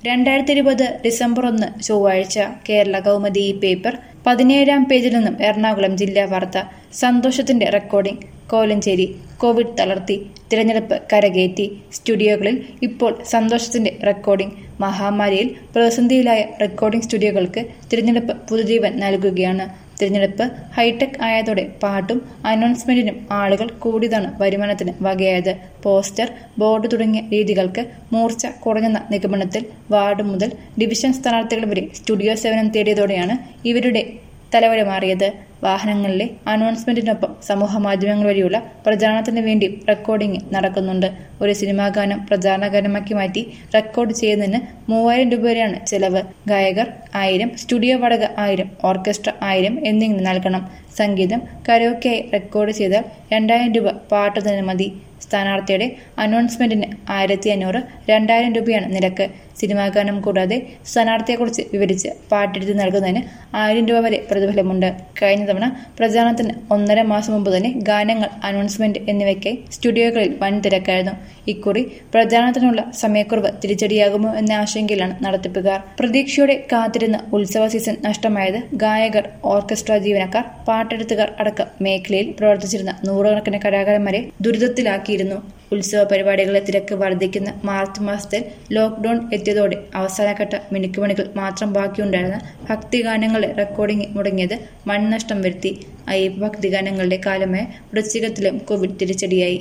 രണ്ടായിരത്തി ഇരുപത് ഡിസംബർ ഒന്ന് ചൊവ്വാഴ്ച കേരള കൗമുദി ഈ പേപ്പർ പതിനേഴാം പേജിൽ നിന്നും എറണാകുളം ജില്ലാ വാർത്ത സന്തോഷത്തിന്റെ റെക്കോർഡിംഗ് കോലഞ്ചേരി കോവിഡ് തളർത്തി തിരഞ്ഞെടുപ്പ് കരകയറ്റി സ്റ്റുഡിയോകളിൽ ഇപ്പോൾ സന്തോഷത്തിന്റെ റെക്കോർഡിംഗ് മഹാമാരിയിൽ പ്രതിസന്ധിയിലായ റെക്കോർഡിംഗ് സ്റ്റുഡിയോകൾക്ക് തിരഞ്ഞെടുപ്പ് പുതുജീവൻ നൽകുകയാണ് തിരഞ്ഞെടുപ്പ് ഹൈടെക് ആയതോടെ പാട്ടും അനൗൺസ്മെന്റിനും ആളുകൾ കൂടിയതാണ് വരുമാനത്തിന് വകയായത് പോസ്റ്റർ ബോർഡ് തുടങ്ങിയ രീതികൾക്ക് മൂർച്ച കുറഞ്ഞെന്ന നിഗമനത്തിൽ വാർഡ് മുതൽ ഡിവിഷൻ സ്ഥാനാർത്ഥികൾ വരെ സ്റ്റുഡിയോ സേവനം തേടിയതോടെയാണ് ഇവരുടെ തലവര മാറിയത് വാഹനങ്ങളിലെ അനൗൺസ്മെന്റിനൊപ്പം സമൂഹ മാധ്യമങ്ങൾ വഴിയുള്ള പ്രചാരണത്തിന് വേണ്ടി റെക്കോർഡിംഗ് നടക്കുന്നുണ്ട് ഒരു സിനിമാ ഗാനം പ്രചാരണ ഗാനമാക്കി മാറ്റി റെക്കോർഡ് ചെയ്യുന്നതിന് മൂവായിരം രൂപ വരെയാണ് ചെലവ് ഗായകർ ആയിരം സ്റ്റുഡിയോ വാടക ആയിരം ഓർക്കസ്ട്ര ആയിരം എന്നിങ്ങനെ നൽകണം സംഗീതം കരോക്കെയായി റെക്കോർഡ് ചെയ്താൽ രണ്ടായിരം രൂപ പാട്ടുന്നതിന് മതി സ്ഥാനാർത്ഥിയുടെ അനൗൺസ്മെന്റിന് ആയിരത്തി അഞ്ഞൂറ് രണ്ടായിരം രൂപയാണ് നിരക്ക് സിനിമാ ഗാനം കൂടാതെ സ്ഥാനാർത്ഥിയെക്കുറിച്ച് വിവരിച്ച് പാട്ടെഴുതി നൽകുന്നതിന് ആയിരം രൂപ വരെ പ്രതിഫലമുണ്ട് കഴിഞ്ഞ തവണ പ്രചാരണത്തിന് ഒന്നര മാസം മുമ്പ് തന്നെ ഗാനങ്ങൾ അനൗൺസ്മെന്റ് എന്നിവയ്ക്കായി സ്റ്റുഡിയോകളിൽ വൻ തിരക്കായിരുന്നു ഇക്കുറി പ്രചാരണത്തിനുള്ള സമയക്കുറവ് തിരിച്ചടിയാകുമോ എന്ന ആശങ്കയിലാണ് നടത്തിപ്പുകാർ പ്രതീക്ഷയോടെ കാത്തിരുന്ന ഉത്സവ സീസൺ നഷ്ടമായത് ഗായകർ ഓർക്കസ്ട്ര ജീവനക്കാർ പാട്ടെഴുത്തുകാർ അടക്കം മേഖലയിൽ പ്രവർത്തിച്ചിരുന്ന നൂറുകണക്കിന് കലാകാരന്മാരെ ദുരിതത്തിലാക്കിയിരുന്നു ഉത്സവ പരിപാടികളെ തിരക്ക് വർദ്ധിക്കുന്ന മാർച്ച് മാസത്തിൽ ലോക്ക്ഡൌൺ എത്തിയതോടെ അവസാനഘട്ട മിനുക്കുമണികൾ മാത്രം ബാക്കിയുണ്ടായിരുന്ന ഭക്തിഗാനങ്ങളുടെ റെക്കോർഡിംഗ് മുടങ്ങിയത് വൻ നഷ്ടം വരുത്തി അയ്യപ്പ ഭക്തിഗാനങ്ങളുടെ കാലമായ വൃശ്ചികത്തിലും കോവിഡ് തിരിച്ചടിയായി